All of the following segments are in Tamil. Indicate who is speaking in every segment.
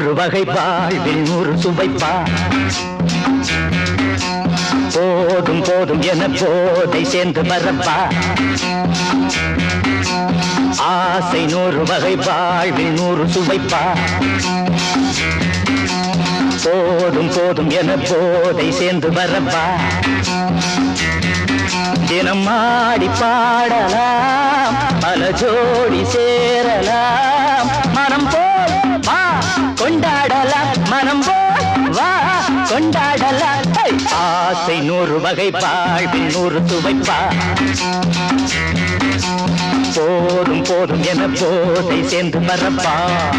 Speaker 1: நூறு வகை வாழ்வில் நூறு சுவைப்பா போதும் போதும் என போதை சேர்ந்து வரப்பா ஆசை நூறு வகை வாழ்வில் நூறு சுவைப்பா போதும் போதும் என போதை சேர்ந்து வரப்பா தினம் ஆடி பாடலாம் பல ஜோடி சேரலாம் மனம் போல் வா கொண்டாடலாம் மனம் போல் வா கொண்டாடலாம் ஹே! ஆசை நூறு வகை வாழ்வில் நூறு துவைப்பா போதும் போதும் என போதை சேர்ந்து வரப்பா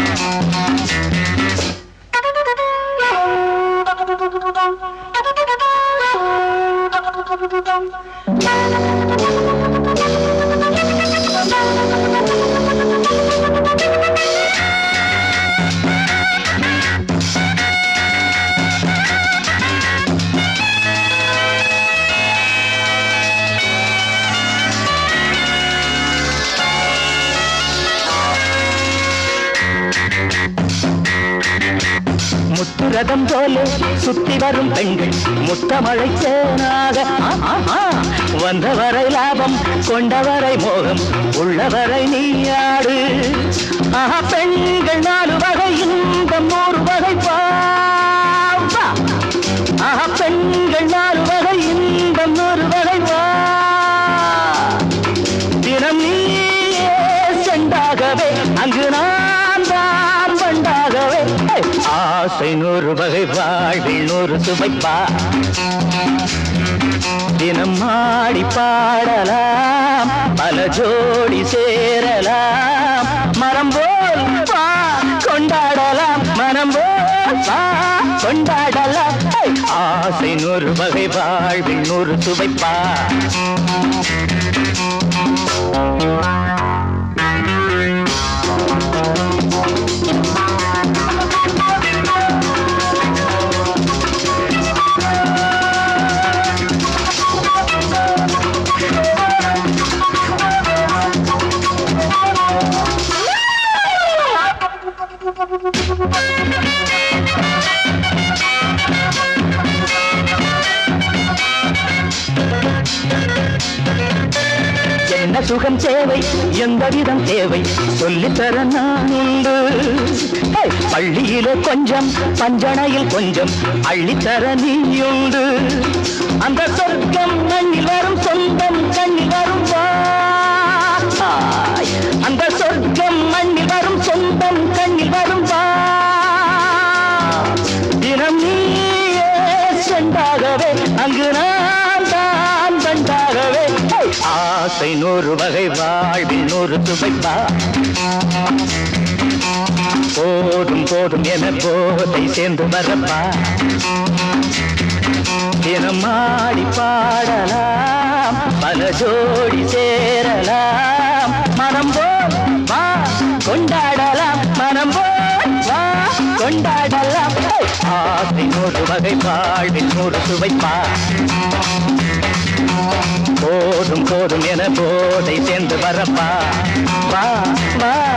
Speaker 1: முத்துரதம் போல சுத்தி வரும் பெண்கள் முத்தமழை தேனாக ஆ, ஆ, ஆ. வந்தவரை லாபம் கொண்டவரை மோகம் உள்ளவரை நீயாடு ஆஹா பெண்கள் நாலு வகை இன்பம் நூறு வகை பாவா ஆஹா பெண்கள் நாலு வகை இன்பம் நூறு வகை வா தினம் நீயே செண்டாகவே அங்கு நான் தான் வண்டாகவே ஹே! ஆசை நூறு வகை வாழ்வில் நூறு சுவைப்பா தினம் ஆடி பாடலாம் பல ஜோடி சேரலாம் மரம் போல் வா கொண்டாடலாம் மனம் போல் வா கொண்டாடலாம் ஹே! ஆசை நூறு வகை வாழ்வில் நூறு சுவைப்பா என்ன சுகம் தேவை எந்த விதம் தேவை சொல்லித்தர நான் உண்டு ஹே! பள்ளியிலே கொஞ்சம் பஞ்சணையில் கொஞ்சம் அள்ளித்தர நீயுண்டு அந்த சொர்க்கம் கண்ணில் வரும் சொந்தம் கண்ணில் வரும் வாய். அந்த சொர்க்கம் மண்ணில் வரும் சொந்தம் கண்ணில் வரும் வா தினம் நீயே செண்டாகவே அங்கு நான் தான் பண்டாகவே ஹே! ஆசை நூறு வகை வாழ்வில் நூறு துவைப்பா போதும் போதும் என போதை சேர்ந்து வரப்பா தினம் ஆடி பாடலாம் பல ஜோடி சேரலாம் மனம் போல் வா கொண்டாடலாம் மனம் போல் வா கொண்டாடலாம் ஹே! ஆசை நூறு வகை வாழ்வில் நூறு சுவைப்பா போதும் போதும் என போதை சேர்ந்து வரப்பா வா வா